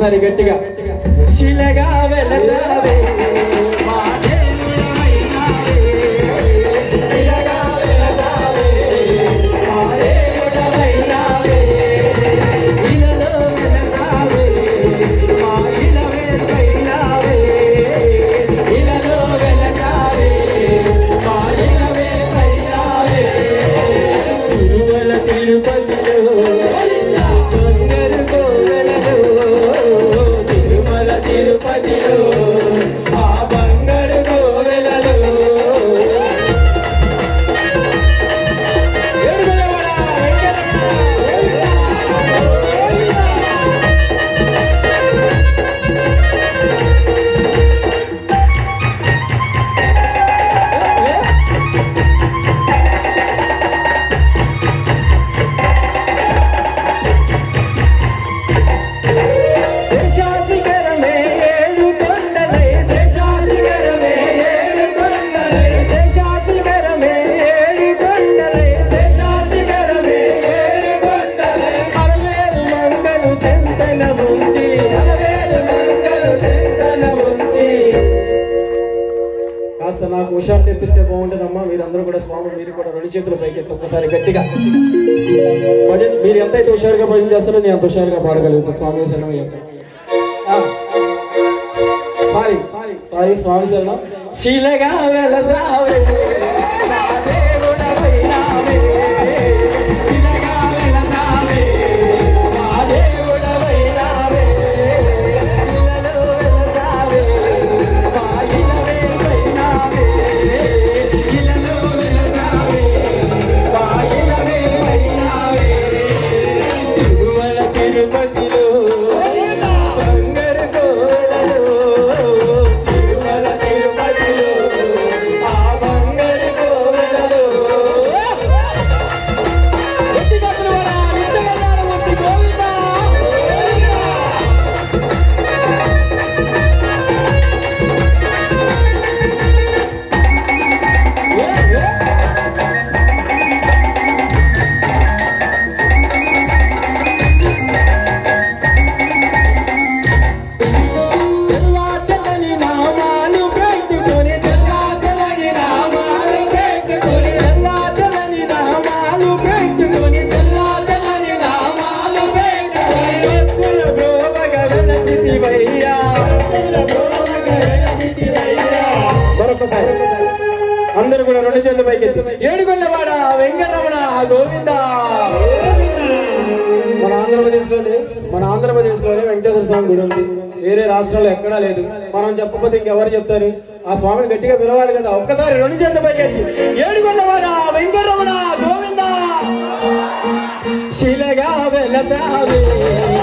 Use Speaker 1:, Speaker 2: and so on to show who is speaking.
Speaker 1: ఒక్కసారి గట్టిగా శిలగా వెలసావే మా దేవుడవైనావే. శిలగా వెలసావే, మా దేవుడవైనావే. ఇలలో వెలసావే, మా ఇలవేల్పైనావే. ఇలలో వెలసావే, మా ఇలవేల్పైనావే. తిరుమల తిరుపతిలో బంగారు గోవెలలో తిరుమల తిరుపతిలో ఆ బంగారు గోవెలలో ఏడుగలవాడ శేషాశిఖరమే ఏడు కొండలై శేషాశిఖరమే ఏడు కొండలై శేషాశిఖరమే ఏడు కొండలై శేషాశిఖరమే ఏడు కొండలై అరవేలు మంగళు చెంతన ఉంచి అరవేలు మంగళు చెంతన ఉంచి కాస్త నాకు హుషారు తెప్పిస్తే బాగుంటుందమ్మా మీరందరూ కూడా స్వామి మీరు కూడా రెండు చేతులు పైకి ఎత్తి ఒక్కసారి గట్టిగా భజన మీరు ఎంతైతే హుషారుగా భజన చేస్తారో నేను అంత హుషారుగా పాడగలుగుతా స్వామి శరణం చేస్తాను సారీ సారీ సారీ స్వామి శరణం శీలగా వెలసావే నా దేవుడవైనావే. శీలగా వెలసావే, నా దేవుడవైనావే. శీలలో వెలసావే, మా ఇలవేల్పైనావే. శీలలో వెలసావే, మా ఇలవేల్పైనావే. తిరుమల తిరుపతిలో బంగారు గోడలో తిరుమల తిరుపతిలో ఆ బంగారు గోడలో ఎత్తి కప్పులు వరా, నిత్యగల్లాల మూర్తి గోవిందా. ఏ, ఏ. తెల్లా తెల్లని నామాలు పెట్టుకొని తెల్లా తెల్లని నామాలు పెట్టుకొని తెల్లా తెల్లని నామాలు పెట్టుకొని తెల్లా తెల్లని నామాలు పెట్టుకొని భక్తుల బ్రోవగ వెలసితివయ్యా. భక్తుల బ్రోవగ వెలసితివయ్యా. మరొకసారి అందరూ కూడా రెండు చేతుల పైకి ఎత్తి ఏడుకొండవాడ వెంకటరమణ గోవింద మన ఆంధ్రప్రదేశ్ లోనే మన ఆంధ్రప్రదేశ్ లోనే వెంకటేశ్వర స్వామి గుడి ఉంది వేరే రాష్ట్రాల్లో ఎక్కడా లేదు మనం చెప్పకపోతే ఇంకెవరు చెప్తారు ఆ స్వామిని గట్టిగా పిలవాలి కదా ఒక్కసారి రెండు చేతుల పైకి ఎత్తి ఏడుకొండవాడ వెంకటరమణ గోవింద శిలగా వెలసావే